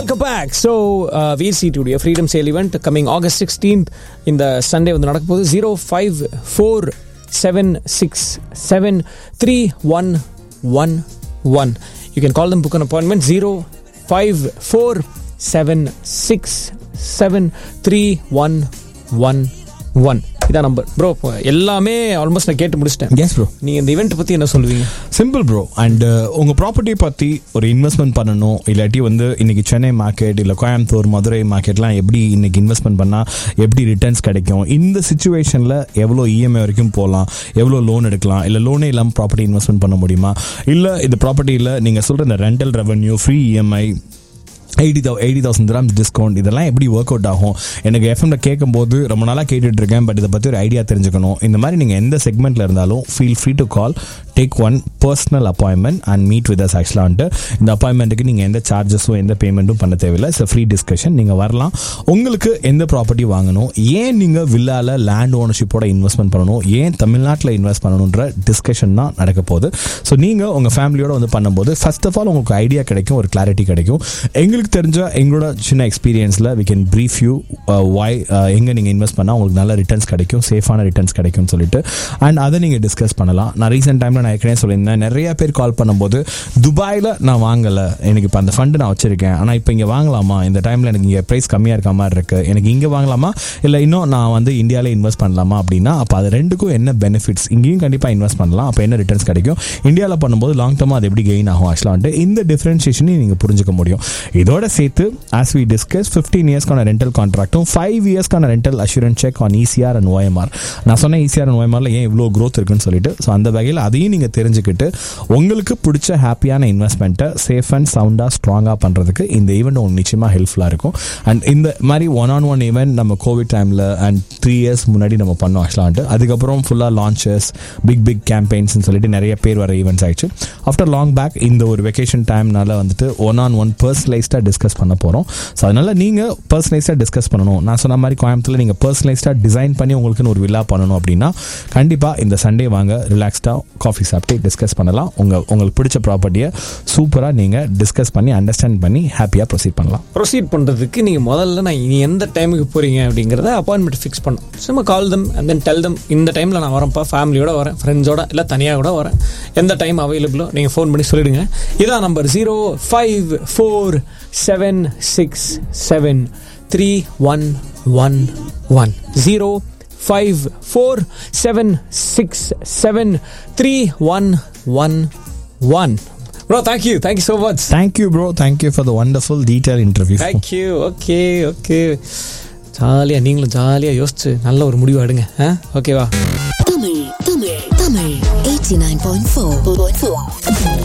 Welcome back so we're சீட்டுடைய freedom sale event coming August sixteenth இந்த Sunday வந்து நடக்க போகுது zero five four seven six seven three one one one you can call them book an appointment zero five four seven six seven three one one one இதான் number bro எல்லாமே almost நான் கேட்டு முடிச்சிட்டேன் S bro நீங்கள் இந்த event பற்றி என்ன சொல்லுவீங்க சிம்பிள் ப்ரோ அண்ட் உங்கள் ப்ராப்பர்ட்டி பற்றி ஒரு இன்வெஸ்ட்மெண்ட் பண்ணணும் இல்லாட்டி வந்து இன்னைக்கு சென்னை மார்க்கெட் இல்லை கோயம்புத்தூர் மதுரை மார்க்கெட்லாம் எப்படி இன்னைக்கு இன்வெஸ்ட்மெண்ட் பண்ணால் எப்படி ரிட்டர்ன்ஸ் கிடைக்கும் இந்த சுச்சுவேஷனில் எவ்வளோ இஎம்ஐ வரைக்கும் போகலாம் எவ்வளோ லோன் எடுக்கலாம் இல்லை லோனே இல்லாமல் ப்ராப்பர்ட்டி இன்வெஸ்ட்மெண்ட் பண்ண முடியுமா இல்லை இந்த ப்ராப்பர்ட்டியில் நீங்கள் சொல்கிற இந்த rental revenue free EMI eighty thou eighty thousand grams discount இதெல்லாம் எப்படி ஒர்க் அவுட் ஆகும் எனக்கு எஃப்எம்ல கேட்கும்போது ரொம்ப நாளாக கேட்டுட்டு இருக்கேன் பட் இதை பற்றி ஒரு ஐடியா தெரிஞ்சுக்கணும் இந்த மாதிரி நீங்கள் எந்த செக்மெண்ட்டில் இருந்தாலும் feel free to call take one personal appointment and meet with us ஆக்சுவலான்ட்டு இந்த அப்பாயின்மெண்ட்டுக்கு நீங்கள் எந்த சார்ஜஸும் எந்த பேமெண்ட்டும் பண்ண தேவையில்லை இட்ஸ் ஃப்ரீ டிஸ்கஷன் நீங்கள் வரலாம் உங்களுக்கு எந்த ப்ராப்பர்ட்டி வாங்கணும் ஏன் நீங்கள் வில்லால லேண்ட் ஓனர்ஷிப்போட இன்வெஸ்ட்மெண்ட் பண்ணணும் ஏன் தமிழ்நாட்டில் இன்வெஸ்ட் பண்ணணுன்ற டிஸ்கஷன் தான் நடக்க போகுது ஸோ நீங்கள் உங்கள் ஃபேமிலியோட வந்து பண்ணும்போது ஃபர்ஸ்ட் ஆஃப் ஆல் உங்களுக்கு ஐடியா கிடைக்கும் ஒரு கிளாரிட்டி கிடைக்கும் எங்களுக்கு தெரிஞ்ச எங்களோட சின்ன எக்ஸ்பீரியன்ஸில் we can brief you why எங்கே நீங்கள் இன்வெஸ்ட் பண்ணால் உங்களுக்கு நல்ல ரிட்டர்ன்ஸ் கிடைக்கும் சேஃபான ரிட்டர்ன்ஸ் கிடைக்கும்னு சொல்லிட்டு அண்ட் அதை நீங்கள் டிஸ்கஸ் பண்ணலாம் நான் ரீசெண்ட் டைமில் நான் ஏற்கனவே சொல்லியிருந்தேன் நிறைய பேர் கால் பண்ணும்போது துபாயில் நான் வாங்கலை எனக்கு இப்போ அந்த ஃபண்டு நான் வச்சிருக்கேன் ஆனால் இப்போ இங்கே வாங்கலாமா இந்த டைமில் எனக்கு இங்கே ப்ரைஸ் கம்மியாக இருக்க மாதிரி இருக்குது எனக்கு இங்கே வாங்கலாமா இல்லை இன்னும் நான் வந்து இந்தியாவிலே இன்வெஸ்ட் பண்ணலாமா அப்படின்னா அப்போ அது ரெண்டுக்கும் என்ன பெனிஃபிட்ஸ் இங்கேயும் கண்டிப்பாக இன்வெஸ்ட் பண்ணலாம் அப்போ என்ன ரிட்டர்ன்ஸ் கிடைக்கும் இந்தியாவில் பண்ணும்போது லாங் டர்மாக அது எப்படி கெயின் ஆகும் ஆக்சுவலாக வந்துட்டு இந்த டிஃப்ரென்ஷியேஷனையும் நீங்கள் புரிஞ்சுக்க முடியும் இதோட சேர்த்து ஆஸ் வி டிஸ்கஸ் ஃபிஃப்டீன் இயர்ஸ்க்கான ரெண்டல் கான்ட்ராக்டும் ஃபைவ் இயர்ஸ்க்கான rental assurance check on ECR and OMR நான் சொன்ன இசிஆர் அண்ட் ஓஎம்ஆரில் ஏன் இவ்வளோ க்ரோத் இருக்குன்னு சொல்லிட்டு ஸோ அந்த வகையில் அதையும் நீங்கள் தெரிஞ்சுக்கிட்டு உங்களுக்கு பிடிச்ச ஹாப்பியான இன்வெஸ்ட்மெண்ட்டை சேஃப் அண்ட் சவுண்டாக ஸ்ட்ராங்காக பண்ணுறதுக்கு இந்த ஈவெண்ட் உங்களுக்கு நிச்சயமாக ஹெல்ப்ஃபுல்லாக இருக்கும் அண்ட் இந்த மாதிரி ஒன் ஆன் ஒன் ஈவெண்ட் நம்ம கோவிட் டைமில் அண்ட் த்ரீ இயர்ஸ் முன்னாடி நம்ம பண்ணோம் ஆக்சுவலாக அதுக்கப்புறம் ஃபுல்லாக லான்ச்சஸ் பிக் பிக் கேம்பெயின்ஸ்னு சொல்லிட்டு நிறைய பேர் வர ஈவெண்ட்ஸ் ஆயிடுச்சு ஆஃப்டர் லாங் பேக் இந்த ஒரு வெக்கேஷன் டைம்னால வந்துட்டு ஒன் ஆன் ஒன் பர்சனலைஸ்டாக டிஸ்கஸ் பண்ண போகிறோம் ஸோ அதனால் நீங்கள் பர்சனலைஸ்டாக டிஸ்கஸ் பண்ணணும் நான் சொன்ன மாதிரி கோயம்புத்தூரில் நீங்கள் பர்சனலைஸ்டாக டிசைன் பண்ணி உங்களுக்குன்னு ஒரு வில்லா பண்ணணும் அப்படின்னா கண்டிப்பாக இந்த சண்டே வாங்க ரிலாக்ஸ்டாக காஃபி சாப்பிட்டு டிஸ்கஸ் பண்ணலாம் உங்கள் உங்களுக்கு பிடிச்ச ப்ராப்பர்ட்டியை சூப்பராக நீங்கள் டிஸ்கஸ் பண்ணி அண்டர்ஸ்டாண்ட் பண்ணி ஹாப்பியாக ப்ரொசீட் பண்ணலாம் ப்ரொசீட் பண்ணுறதுக்கு நீங்கள் முதல்ல நான் இனி எந்த டைமுக்கு போகிறீங்க அப்படிங்கிறத அப்பாயின்மெண்ட் ஃபிக்ஸ் பண்ணும் சும்மா கால் them and then tell them இந்த டைமில் நான் வரேன்ப்பா ஃபேமிலியோட வரேன் ஃப்ரெண்ட்ஸோட இல்லை தனியாக கூட வரேன் எந்த டைம் அவைலபிளோ நீங்கள் ஃபோன் பண்ணி சொல்லிடுங்க இதான் number zero five four seven six seven three one one one zero five four seven six seven three one one one bro thank you thank you so much thank you bro thank you for the wonderful detail interview thank you okay okay ஜாலியாக நீங்களும் ஜாலியாக யோசிச்சு நல்ல ஒரு முடிவு எடுங்க ஆ ஓகேவா Tamil, Tamil, Tamil. 89.4.